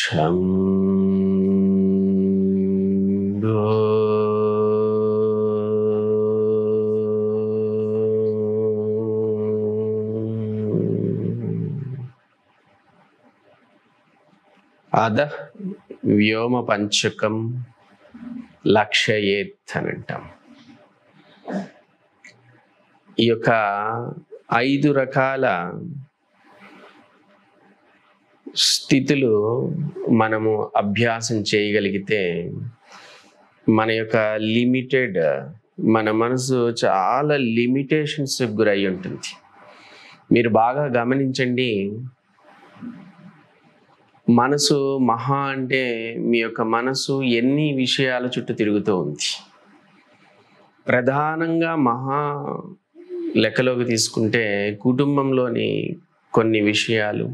శంభో అద వ్యోమ పంచకం లక్ష్యేత్ అని అంటాం ఈ యొక్క ఐదు రకాల స్థితులు మనము అభ్యాసం చేయగలిగితే మన యొక్క లిమిటెడ్ మన మనసు చాలా లిమిటేషన్స్ గురై ఉంటుంది మీరు బాగా గమనించండి మనసు మహా అంటే మీ యొక్క మనసు ఎన్ని విషయాల చుట్టూ తిరుగుతూ ఉంది ప్రధానంగా మహా లెక్కలోకి తీసుకుంటే కుటుంబంలోని కొన్ని విషయాలు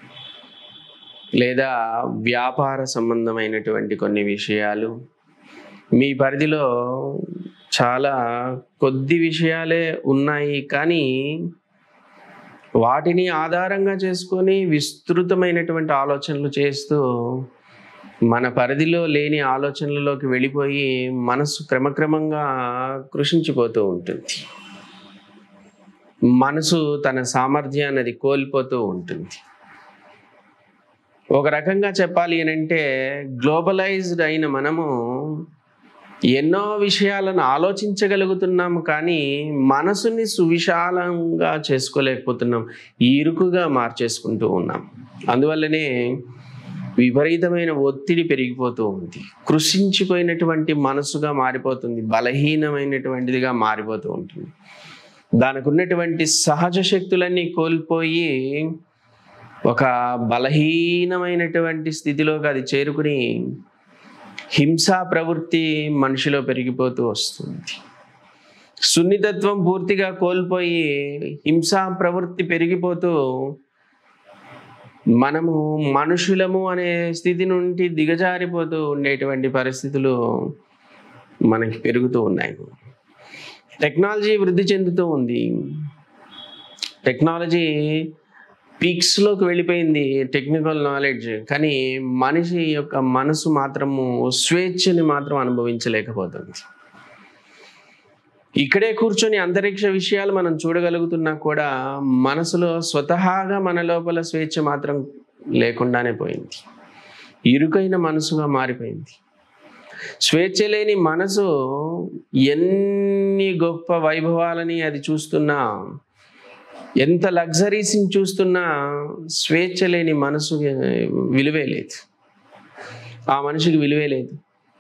లేదా వ్యాపార సంబంధమైనటువంటి కొన్ని విషయాలు మీ పరిధిలో చాలా కొద్ది విషయాలే ఉన్నాయి కానీ వాటిని ఆధారంగా చేసుకొని విస్తృతమైనటువంటి ఆలోచనలు చేస్తూ మన పరిధిలో లేని ఆలోచనలలోకి వెళ్ళిపోయి మనసు క్రమక్రమంగా కృషించిపోతూ ఉంటుంది మనసు తన సామర్థ్యాన్ని అది కోల్పోతూ ఉంటుంది ఒక రకంగా చెప్పాలి అని అంటే గ్లోబలైజ్డ్ అయిన మనము ఎన్నో విషయాలను ఆలోచించగలుగుతున్నాము కానీ మనసుని సువిశాలంగా చేసుకోలేకపోతున్నాం ఇరుకుగా మార్చేసుకుంటూ ఉన్నాం అందువల్లనే విపరీతమైన ఒత్తిడి పెరిగిపోతూ ఉంది కృషించిపోయినటువంటి మనసుగా మారిపోతుంది బలహీనమైనటువంటిదిగా మారిపోతూ ఉంటుంది దానికి ఉన్నటువంటి సహజ శక్తులన్నీ కోల్పోయి ఒక బలహీనమైనటువంటి స్థితిలోకి అది చేరుకుని హింసా ప్రవృత్తి మనిషిలో పెరిగిపోతూ వస్తుంది సున్నితత్వం పూర్తిగా కోల్పోయి హింసా ప్రవృత్తి పెరిగిపోతూ మనము మనుషులము అనే స్థితి నుండి దిగజారిపోతూ ఉండేటువంటి పరిస్థితులు మనకి పెరుగుతూ ఉన్నాయి టెక్నాలజీ వృద్ధి చెందుతూ ఉంది టెక్నాలజీ పీక్స్లోకి వెళ్ళిపోయింది టెక్నికల్ నాలెడ్జ్ కానీ మనిషి యొక్క మనసు మాత్రము స్వేచ్ఛని మాత్రం అనుభవించలేకపోతుంది ఇక్కడే కూర్చొని అంతరిక్ష విషయాలు మనం చూడగలుగుతున్నా కూడా మనసులో స్వతహాగా మన లోపల స్వేచ్ఛ మాత్రం లేకుండానే పోయింది ఇరుకైన మనసుగా మారిపోయింది స్వేచ్ఛ లేని మనసు ఎన్ని గొప్ప వైభవాలని అది చూస్తున్నా ఎంత లగ్జరీస్ని చూస్తున్నా స్వేచ్ఛ లేని మనసు విలువే లేదు ఆ మనిషికి విలువే లేదు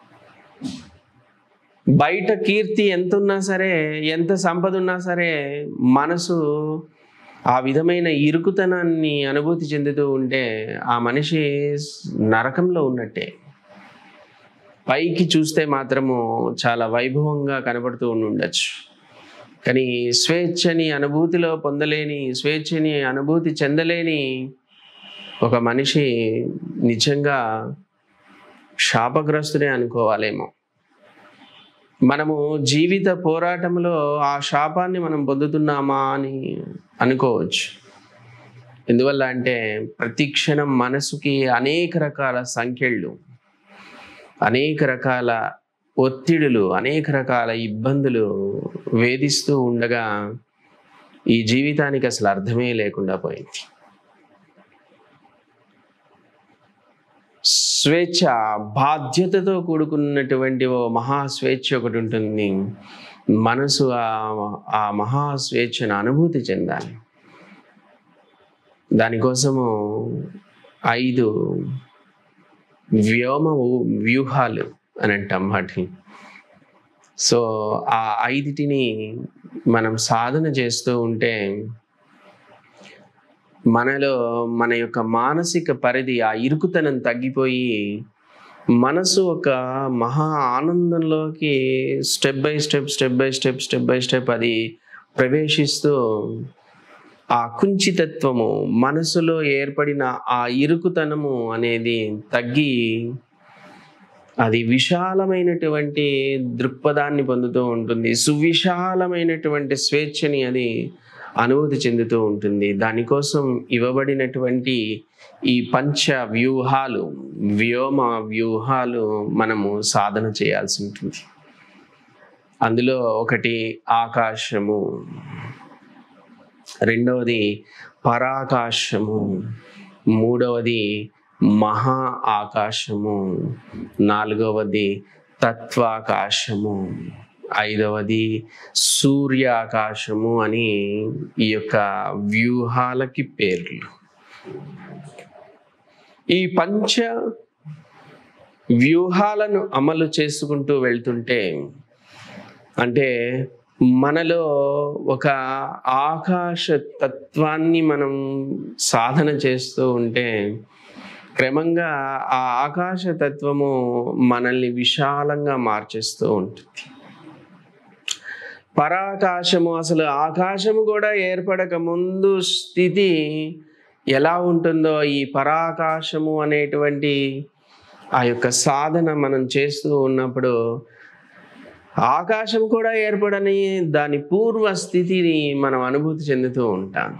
బయట కీర్తి ఎంత ఉన్నా సరే ఎంత సంపద ఉన్నా సరే మనసు ఆ విధమైన ఇరుకుతనాన్ని అనుభూతి చెందుతూ ఉంటే ఆ మనిషి నరకంలో ఉన్నట్టే పైకి చూస్తే మాత్రము చాలా వైభవంగా కనబడుతూ ఉండి ఉండొచ్చు కానీ స్వేచ్ఛని అనుభూతిలో పొందలేని స్వేచ్ఛని అనుభూతి చెందలేని ఒక మనిషి నిజంగా శాపగ్రస్తుడే అనుకోవాలేమో మనము జీవిత పోరాటంలో ఆ శాపాన్ని మనం పొందుతున్నామా అని అనుకోవచ్చు ఎందువల్ల అంటే ప్రతి క్షణం మనసుకి అనేక రకాల సంఖ్యలు అనేక రకాల ఒత్తిడులు అనేక రకాల ఇబ్బందులు వేధిస్తూ ఉండగా ఈ జీవితానికి అసలు అర్థమే లేకుండా పోయింది స్వేచ్ఛ బాధ్యతతో కూడుకున్నటువంటి ఓ మహా స్వేచ్ఛ ఒకటి ఉంటుంది మనసు ఆ ఆ మహా స్వేచ్ఛను అనుభూతి చెందాలి దానికోసము ఐదు వ్యోమ వ్యూహాలు అని అంటాం వాటిని సో ఆ ఐదిటిని మనం సాధన చేస్తూ ఉంటే మనలో మన యొక్క మానసిక పరిధి ఆ ఇరుకుతనం తగ్గిపోయి మనసు ఒక మహా ఆనందంలోకి step by step step by step step by step అది ప్రవేశిస్తూ ఆ కుంచితత్వము మనసులో ఏర్పడిన ఆ ఇరుకుతనము అనేది తగ్గి అది విశాలమైనటువంటి దృక్పథాన్ని పొందుతూ ఉంటుంది సువిశాలమైనటువంటి స్వేచ్ఛని అది అనుభూతి చెందుతూ ఉంటుంది దానికోసం ఇవ్వబడినటువంటి ఈ పంచ వ్యూహాలు వ్యోమ వ్యూహాలు మనము సాధన చేయాల్సి ఉంటుంది అందులో ఒకటి ఆకాశము రెండవది పరాకాశము మూడవది మహా ఆకాశము నాలుగవది తత్వాకాశము ఐదవది సూర్యాకాశము అని ఈ యొక్క వ్యూహాలకి పేర్లు ఈ పంచ వ్యూహాలను అమలు చేసుకుంటూ వెళ్తుంటే అంటే మనలో ఒక ఆకాశ తత్వాన్ని మనం సాధన చేస్తూ ఉంటే క్రమంగా ఆ ఆకాశ తత్వము మనల్ని విశాలంగా మార్చేస్తూ ఉంటుంది పరాకాశము అసలు ఆకాశము కూడా ఏర్పడక ముందు స్థితి ఎలా ఉంటుందో ఈ పరాకాశము అనేటువంటి ఆ యొక్క సాధన మనం చేస్తూ ఉన్నప్పుడు ఆకాశం కూడా ఏర్పడని దాని పూర్వ స్థితిని మనం అనుభూతి చెందుతూ ఉంటాం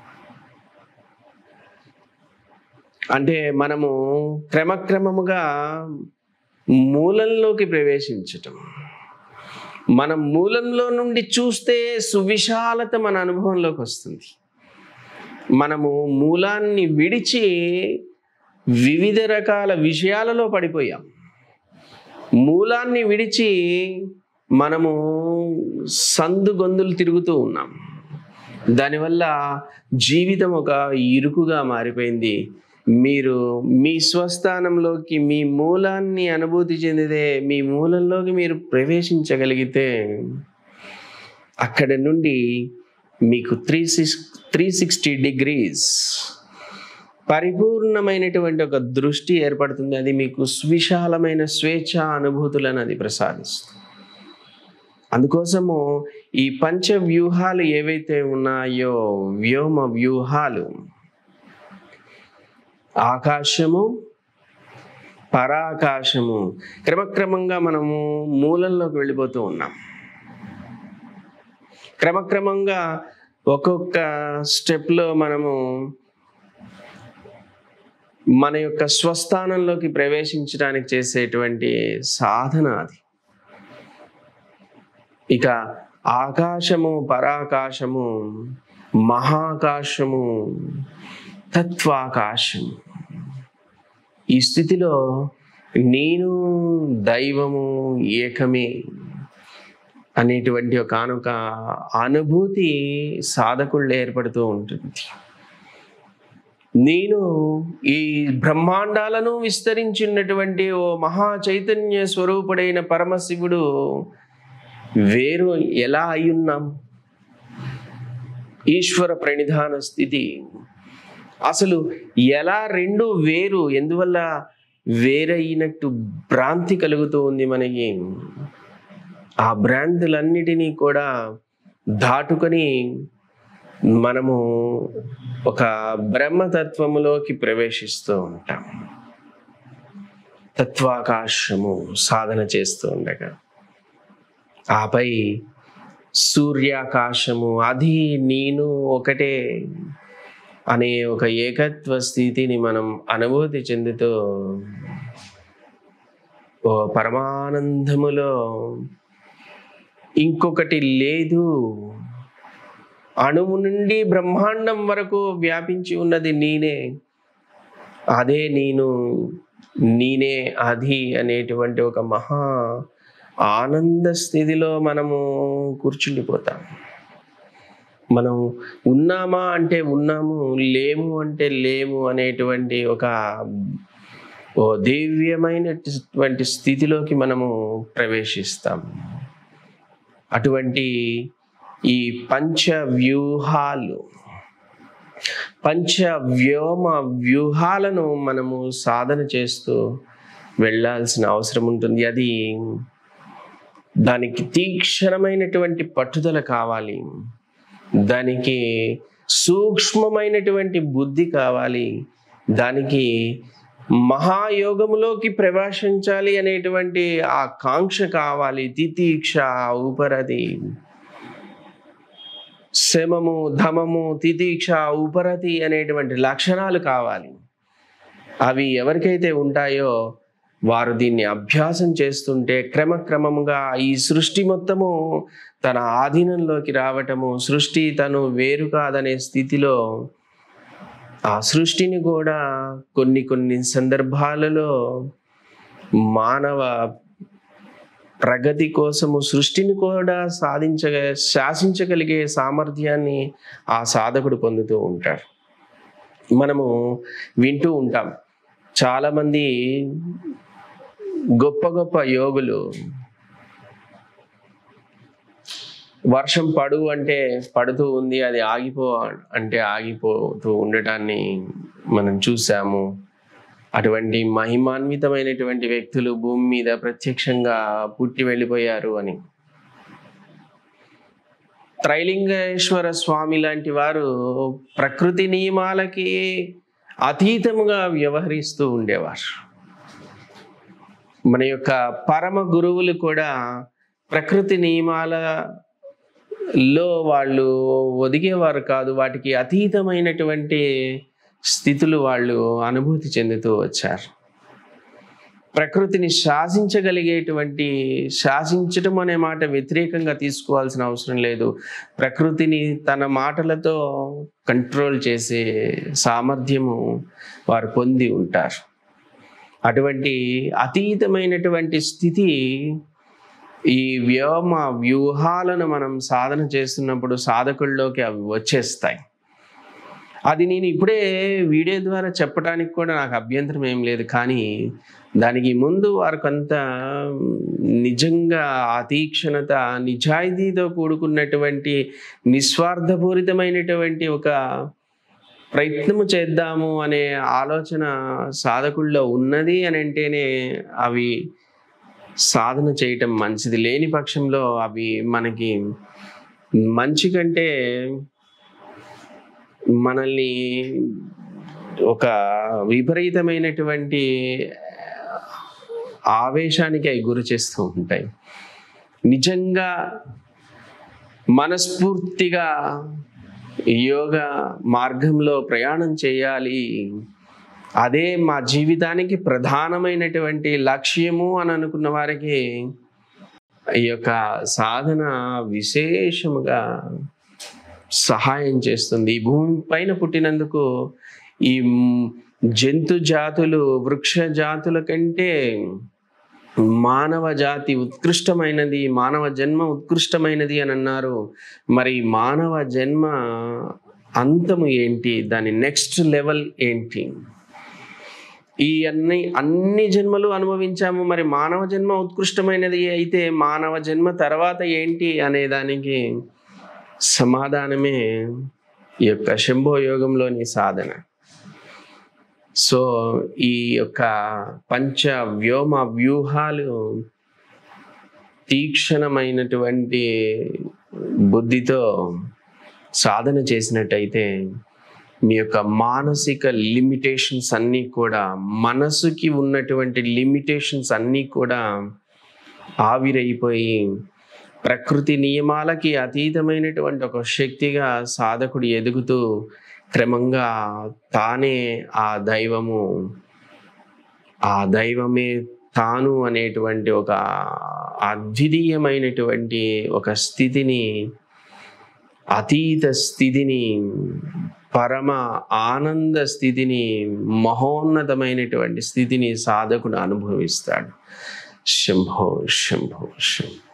అంటే మనము క్రమక్రమముగా మూలంలోకి ప్రవేశించటం మనం మూలంలో నుండి చూస్తే సువిశాలత మన అనుభవంలోకి వస్తుంది మనము మూలాన్ని విడిచి వివిధ రకాల విషయాలలో పడిపోయాం మూలాన్ని విడిచి మనము సందు గొంతులు తిరుగుతూ ఉన్నాం దానివల్ల జీవితం ఒక ఇరుకుగా మారిపోయింది మీరు మీ స్వస్థానంలోకి మీ మూలాన్ని అనుభూతి చెందితే మీ మూలంలోకి మీరు ప్రవేశించగలిగితే అక్కడి నుండి మీకు three six three sixty degrees పరిపూర్ణమైనటువంటి ఒక దృష్టి ఏర్పడుతుంది అది మీకు సువిశాలమైన స్వేచ్ఛ అనుభూతులను అది ప్రసాదిస్తుంది అందుకోసము ఈ పంచ వ్యూహాలు ఏవైతే ఉన్నాయో వ్యోమ వ్యూహాలు ఆకాశము పరాకాశము క్రమక్రమంగా మనము మూలంలోకి వెళ్ళిపోతూ ఉన్నాం క్రమక్రమంగా ఒక్కొక్క స్టెప్లో మనము మన యొక్క స్వస్థానంలోకి ప్రవేశించడానికి చేసేటువంటి సాధన అది ఇక ఆకాశము పరాకాశము మహాకాశము తత్వాకాశము ఈ స్థితిలో నేను దైవము ఏకమే అనేటువంటి ఒక ఆనొక అనుభూతి సాధకుళ్ళు ఏర్పడుతూ ఉంటుంది నేను ఈ బ్రహ్మాండాలను విస్తరించినటువంటి ఓ మహా చైతన్య స్వరూపుడైన పరమశివుడు వేరు ఎలా అయ్యున్నాం ఈశ్వర ప్రణిధాన స్థితి అసలు ఎలా రెండు వేరు ఎందువల్ల వేరైనట్టు భ్రాంతి కలుగుతూ ఉంది మనకి ఆ భ్రాంతులన్నిటినీ కూడా దాటుకొని మనము ఒక బ్రహ్మతత్వములోకి ప్రవేశిస్తూ ఉంటాం తత్వాకాశము సాధన చేస్తూ ఉండగా ఆపై సూర్యాకాశము అది నేను ఒకటే అనే ఒక ఏకత్వ స్థితిని మనం అనుభూతి చెందుతూ ఓ పరమానందములో ఇంకొకటి లేదు అణువు నుండి బ్రహ్మాండం వరకు వ్యాపించి ఉన్నది నేనే అదే నేను నేనే అది అనేటువంటి ఒక మహా ఆనంద స్థితిలో మనము కూర్చుండిపోతాం మనం ఉన్నామా అంటే ఉన్నాము లేము అంటే లేము అనేటువంటి ఒక ఓ దివ్యమైనటువంటి స్థితిలోకి మనము ప్రవేశిస్తాం అటువంటి ఈ పంచ వ్యూహాలు పంచ వ్యోమ వ్యూహాలను మనము సాధన చేస్తూ వెళ్ళాల్సిన అవసరం ఉంటుంది అది దానికి తీక్షణమైనటువంటి పట్టుదల కావాలి దానికి సూక్ష్మమైనటువంటి బుద్ధి కావాలి దానికి మహాయోగములోకి ప్రవేశించాలి అనేటువంటి ఆ కాంక్ష కావాలి తితీక్ష ఉపరది శమము ధమము తితీక్ష ఉపరతి అనేటువంటి లక్షణాలు కావాలి అవి ఎవరికైతే ఉంటాయో వారు దీన్ని అభ్యాసం చేస్తుంటే క్రమక్రమంగా ఈ సృష్టి మొత్తము తన ఆధీనంలోకి రావటము సృష్టి తను వేరు కాదనే స్థితిలో ఆ సృష్టిని కూడా కొన్ని కొన్ని సందర్భాలలో మానవ ప్రగతి కోసము సృష్టిని కూడా సాధించగ శాసించగలిగే సామర్థ్యాన్ని ఆ సాధకుడు పొందుతూ ఉంటాడు మనము వింటూ ఉంటాం చాలామంది గొప్ప గొప్ప యోగులు వర్షం పడు అంటే పడుతూ ఉంది అది ఆగిపో అంటే ఆగిపోతూ ఉండటాన్ని మనం చూసాము అటువంటి మహిమాన్వితమైనటువంటి వ్యక్తులు భూమి మీద ప్రత్యక్షంగా పుట్టి వెళ్ళిపోయారు అని త్రైలింగేశ్వర స్వామి లాంటి వారు ప్రకృతి నియమాలకి అతీతముగా వ్యవహరిస్తూ ఉండేవారు మన యొక్క పరమ గురువులు కూడా ప్రకృతి నియమాలలో వాళ్ళు ఒదిగేవారు కాదు వాటికి అతీతమైనటువంటి స్థితులు వాళ్ళు అనుభూతి చెందుతూ వచ్చారు ప్రకృతిని శాసించగలిగేటువంటి శాసించటం అనే మాట వ్యతిరేకంగా తీసుకోవాల్సిన అవసరం లేదు ప్రకృతిని తన మాటలతో కంట్రోల్ చేసే సామర్థ్యము వారు పొంది ఉంటారు అటువంటి అతీతమైనటువంటి స్థితి ఈ వ్యోమ వ్యూహాలను మనం సాధన చేస్తున్నప్పుడు సాధకుల్లోకి అవి వచ్చేస్తాయి అది నేను ఇప్పుడే వీడియో ద్వారా చెప్పడానికి కూడా నాకు అభ్యంతరం ఏం లేదు కానీ దానికి ముందు వారికంత నిజంగా అతీక్షణత నిజాయితీతో కూడుకున్నటువంటి నిస్వార్థపూరితమైనటువంటి ఒక ప్రయత్నము చేద్దాము అనే ఆలోచన సాధకుల్లో ఉన్నది అని అంటేనే అవి సాధన చేయటం మంచిది లేని పక్షంలో అవి మనకి మంచి కంటే మనల్ని ఒక విపరీతమైనటువంటి ఆవేశానికి అవి గురి చేస్తూ ఉంటాయి నిజంగా మనస్ఫూర్తిగా యోగ మార్గంలో ప్రయాణం చేయాలి అదే మా జీవితానికి ప్రధానమైనటువంటి లక్ష్యము అని అనుకున్న వారికి ఈ యొక్క సాధన విశేషముగా సహాయం చేస్తుంది ఈ భూమి పైన పుట్టినందుకు ఈ జంతు జాతులు వృక్ష జాతుల కంటే మానవ జాతి ఉత్కృష్టమైనది మానవ జన్మ ఉత్కృష్టమైనది అని అన్నారు మరి మానవ జన్మ అంతము ఏంటి దాని నెక్స్ట్ లెవెల్ ఏంటి ఈ అన్ని అన్ని జన్మలు అనుభవించాము మరి మానవ జన్మ ఉత్కృష్టమైనది అయితే మానవ జన్మ తర్వాత ఏంటి అనే దానికి సమాధానమే ఈ యొక్క శంభో యోగంలోని సాధన సో ఈ యొక్క పంచ వ్యోమ వ్యూహాలు తీక్షణమైనటువంటి బుద్ధితో సాధన చేసినట్టయితే మీ యొక్క మానసిక లిమిటేషన్స్ అన్నీ కూడా మనసుకి ఉన్నటువంటి లిమిటేషన్స్ అన్నీ కూడా ఆవిరైపోయి ప్రకృతి నియమాలకి అతీతమైనటువంటి ఒక శక్తిగా సాధకుడు ఎదుగుతూ క్రమంగా తానే ఆ దైవము ఆ దైవమే తాను అనేటువంటి ఒక అద్వితీయమైనటువంటి ఒక స్థితిని అతీత స్థితిని పరమ ఆనంద స్థితిని మహోన్నతమైనటువంటి స్థితిని సాధకుడు అనుభవిస్తాడు శంభో శంభో శంభో